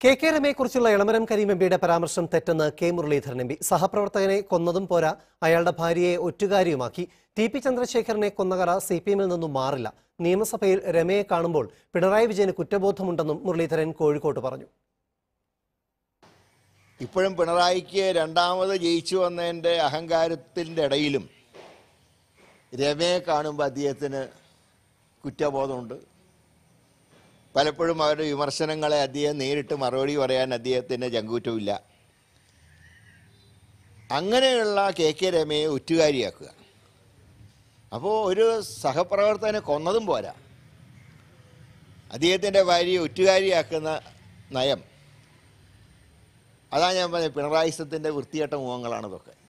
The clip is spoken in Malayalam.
കെ കെ രമയെക്കുറിച്ചുള്ള ഇളമരം കരീം എംപിയുടെ പരാമർശം തെറ്റെന്ന് കെ മുരളീധരൻ എം പി സഹപ്രവർത്തകനെ കൊന്നതും പോരാ അയാളുടെ ഭാര്യയെ ഒറ്റുകാരിയുമാക്കി ടി പി ചന്ദ്രശേഖരനെ കൊന്ന കറ സി പി എമ്മിൽ നിന്നും മാറില്ല നിയമസഭയിൽ രമയെ കാണുമ്പോൾ പിണറായി വിജയന് കുറ്റബോധമുണ്ടെന്നും മുരളീധരൻ കോഴിക്കോട്ട് പറഞ്ഞു ഇപ്പോഴും പിണറായിക്ക് രണ്ടാമത് ജയിച്ചു വന്നതിൻ്റെ അഹങ്കാരത്തിൻ്റെ ഇടയിലും രമയെ കാണുമ്പോൾ അദ്ദേഹത്തിന് കുറ്റബോധമുണ്ട് പലപ്പോഴും അവരുടെ വിമർശനങ്ങളെ അദ്ദേഹം നേരിട്ട് മറുപടി പറയാൻ അദ്ദേഹത്തിന് ചങ്കൂറ്റമില്ല അങ്ങനെയുള്ള കെ കെ രമയെ ഒറ്റുകാരിയാക്കുക അപ്പോൾ ഒരു സഹപ്രവർത്തകനെ കൊന്നതും പോരാ അദ്ദേഹത്തിൻ്റെ ഭാര്യയെ ഒറ്റുകാരിയാക്കുന്ന നയം അതാ ഞാൻ പറഞ്ഞത് പിണറായിസത്തിൻ്റെ വൃത്തികെട്ട മുഖങ്ങളാണ് ഇതൊക്കെ